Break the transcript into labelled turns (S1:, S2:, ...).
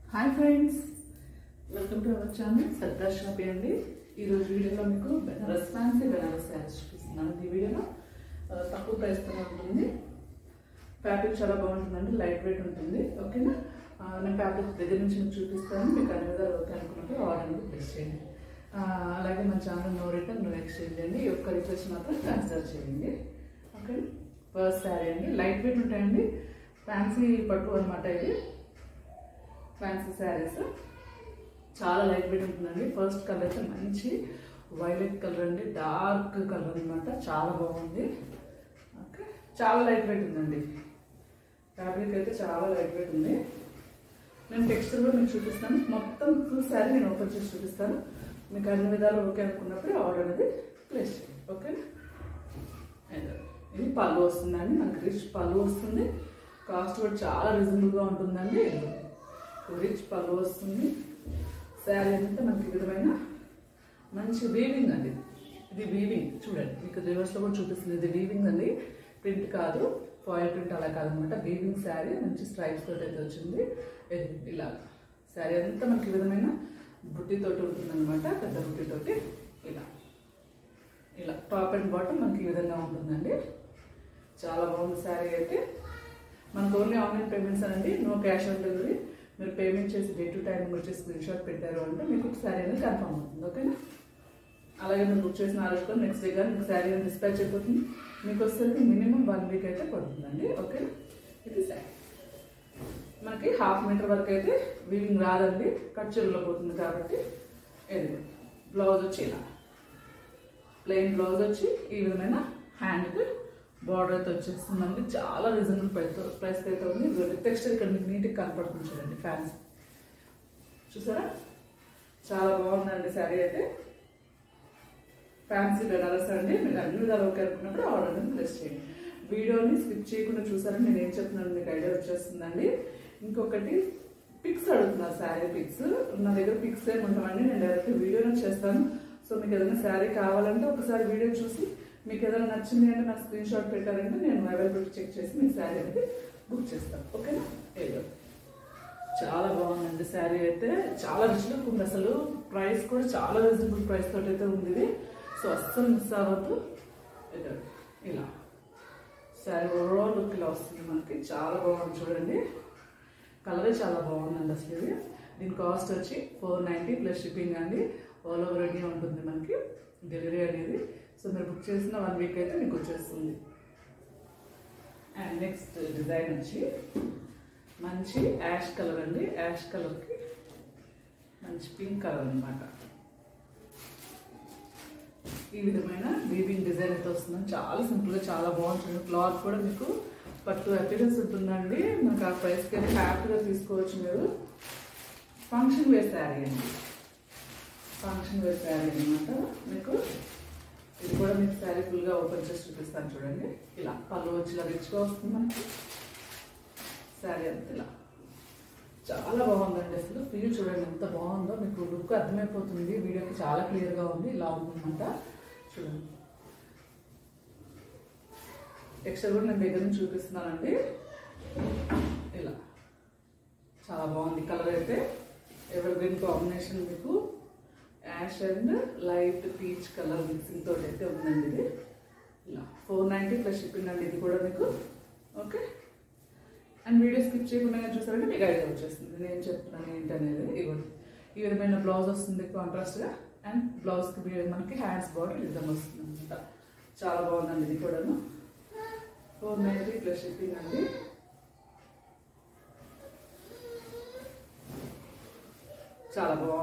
S1: hi friends welcome to our channel Sardar Shoppe అండి ఈరోజు వీడియోలో మీకు బెనారస్ ఫ్యాన్సీ బెనారస్ శారీస్ చూపిస్తున్నాను ఈ వీడియోలో ఆ, తక్కువ ప్రైస్తోనే ఉంటుంది ఫ్యాబ్రిక్ చాలా బాగుంటుందండి లైట్ వెయిట్ ఉంటుంది ఓకేనా ఆ, నేను ఫ్యాబ్రిక్ దగ్గర నుంచి మీకు చూపిస్తాను మీకు అన్ని విధాలు ఓకే అనుకున్నప్పుడు ఆర్డర్ అనేది ప్లేస్ చేయండి ఆ, అలాగే మన channel no return no exchange అండి ఈ ఒక్క రిక్వెస్ట్ మాత్రం కన్సిడర్ చేయండి ఓకే ఫస్ట్ శారీ అండి లైట్ వెయిట్ ఉంటాయండి ఫ్యాన్సీ పట్టు అనమాట ఇది ఫ్యాన్సీ శారీస్ చాలా లైట్ వెయిట్ ఉంటుందండి ఫస్ట్ కలర్ అయితే మంచి వైలెట్ కలర్ అండి డార్క్ కలర్ అనమాట చాలా బాగుంది ఓకే చాలా లైట్ వెయిట్ ఉందండి ఫ్యాబ్రిక్ అయితే చాలా లైట్ వెయిట్ ఉంది నేను టెక్స్చర్ కూడా మీకు చూపిస్తాను మొత్తం ఫుల్ శారీ నేను ఓపెన్ చేసి చూపిస్తాను మీకు అన్ని విధాలు ఓకే అనుకున్నప్పుడు ఆర్డర్ అనేది ప్లేస్ చేయండి ఓకే ఇది పళ్ళు వస్తుందండి మనకి రిచ్ పళ్ళు వస్తుంది కాస్ట్ కూడా చాలా రీజనబుల్గా ఉంటుందండి రిచ్ పళ్ళు వస్తుంది శారీ అంతా మనకి ఈ విధమైన మంచి వీవింగ్ అండి ఇది వీవింగ్ చూడండి మీకు రివర్స్లో కూడా చూపిస్తుంది ఇది వీవింగ్ అండి ప్రింట్ కాదు ఫాయిల్ ప్రింట్ అలా కాదనమాట వీవింగ్ శారీ మంచి స్ట్రైప్స్ తోటి అయితే వచ్చింది ఇది ఇలా శారీ అంతా మనకి ఈ విధమైన బుట్టితోటి ఉంటుందన్నమాట పెద్ద బుట్టితోటి ఇలా ఇలా టాప్ అండ్ బాటమ్ మనకి ఈ విధంగా ఉంటుందండి చాలా బాగుంది శారీ అయితే మనకు ఓన్లీ ఆన్లైన్ పేమెంట్స్ అనండి నో క్యాష్ ఆన్ డెలివరీ మీరు పేమెంట్ చేసి డే టు టైం వచ్చి స్క్రీన్ షాట్ పెట్టారు అంటే మీకు శారీ అనేది కన్ఫర్మ్ అవుతుంది ఓకేనా అలాగే మీరు బుక్ చేసిన ఆ రోజు నెక్స్ట్ డే కానీ మీకు శారీ అనేది డిస్పాచ్ అయిపోతుంది మీకు వచ్చేసరికి మినిమం వన్ వీక్ అయితే పడుతుందండి ఓకేనా ఇది శారీ మనకి హాఫ్ మీటర్ వరకు అయితే వీవింగ్ రాదండి కట్ చెరువులో పోతుంది కాబట్టి ఇది బ్లౌజ్ వచ్చి ఇలా ప్లెయిన్ బ్లౌజ్ వచ్చి ఈ విధమైన హ్యాండ్కి బార్డర్ అయితే వచ్చేస్తుందండి చాలా రీజనబుల్ ప్రైస్ ప్రైస్ అయితే ఉంది టెక్స్చర్ ఇక్కడ మీకు నీట్గా కనపడుతుంది చూడండి ఫ్యాన్స్ చూసారా చాలా బాగుందండి శారీ అయితే ఫ్యాన్సీ బెనారస్ అండి మీకు అన్ని విధాలు ఓకే అనుకున్నప్పుడు ఆర్డర్ అనేది ప్లేస్ చేయండి వీడియోని స్కిప్ చేయకుండా చూసారని నేను ఏం చెప్తున్నాను మీకు ఐడియా వచ్చేస్తుందండి ఇంకొకటి పిక్స్ అడుగుతున్నారు శారీ పిక్స్ నా దగ్గర పిక్స్ ఏమి ఉంటామండి నేను డైరెక్ట్ వీడియోనే చేస్తాను సో మీకు ఏదైనా శారీ కావాలంటే ఒకసారి వీడియో చూసి మీకు ఏదైనా నచ్చింది అంటే నాకు స్క్రీన్ షాట్ పెట్టారంటే నేను అవైలబిలిటీ చెక్ చేసి మీకు శారీ అనేది బుక్ చేస్తాను ఓకేనా ఏదో చాలా బాగుందండి శారీ అయితే చాలా రిచ్ లుక్ ఉంది అసలు ప్రైస్ కూడా చాలా రీజనబుల్ ప్రైస్ తోటి అయితే ఉంది ఇది సో అస్సలు మిస్ అవ్వద్దు ఇదో ఇలా శారీ ఓవరాల్ లుక్ ఇలా వస్తుంది మనకి చాలా బాగుంది చూడండి కలరే చాలా బాగుందండి అసలు ఇది దీని కాస్ట్ వచ్చి ఫోర్ నైంటీ ప్లస్ షిప్పింగ్ అండి ఆల్ ఓవర్ ఇండియా ఉంటుంది మనకి డెలివరీ అనేది సో మీరు బుక్ చేసిన వన్ వీక్ అయితే మీకు వచ్చేస్తుంది అండ్ నెక్స్ట్ డిజైన్ వచ్చి మంచి యాష్ కలర్ అండి యాష్ కలర్కి మంచి పింక్ కలర్ అన్నమాట ఈ విధమైన వీవింగ్ డిజైన్ అయితే వస్తుందని చాలా సింపుల్గా చాలా బాగుంటుంది క్లాత్ కూడా మీకు పట్టు అపీరెన్స్ ఉంటుందండి మనకు ఆ ప్రైస్కి అయితే హ్యాపీగా తీసుకోవచ్చు మీరు ఫంక్షన్ వేర్ శారీ అండి ఫంక్షన్ వేర్ శారీ అనమాట మీకు ఇది కూడా మీకు శారీ ఫుల్గా ఓపెన్ చేసి చూపిస్తాను చూడండి ఇలా పళ్ళు వచ్చి ఇలా రిచ్గా వస్తుంది మనకి శారీ అంతా ఇలా చాలా బాగుందండి అసలు ఫీల్ చూడండి ఎంత బాగుందో మీకు లుక్ అర్థమైపోతుంది వీడియోకి చాలా క్లియర్గా ఉంది ఇలా ఉంటుందంట చూడండి టెక్స్చర్ కూడా నేను దగ్గర నుంచి చూపిస్తున్నానండి ఇలా చాలా బాగుంది కలర్ అయితే ఎవర్ గ్రీన్ కాంబినేషన్ మీకు ash and light peach colour mixing తోటి అయితే ఉందండి ఇది ఇలా ఫోర్ నైంటీ ప్లస్ షిప్పింగ్ అండి ఇది కూడా మీకు ఓకే అండ్ వీడియో స్కిప్ చేయకుండా చూసారంటే మీకు ఐడియా వచ్చేస్తుంది నేను చెప్తున్నాను ఏంటి అనేది ఇవ్వండి ఈ విధమైన బ్లౌజ్ వస్తుంది కాంట్రాస్ట్గా అండ్ బ్లౌజ్కి మనకి హ్యాండ్స్ బార్డర్ ఈ విధంగా వస్తుంది అనమాట చాలా బాగుందండి ఇది కూడాను ఫోర్ నైంటీ ప్లస్ షిప్పింగ్ అండి చాలా బాగుంది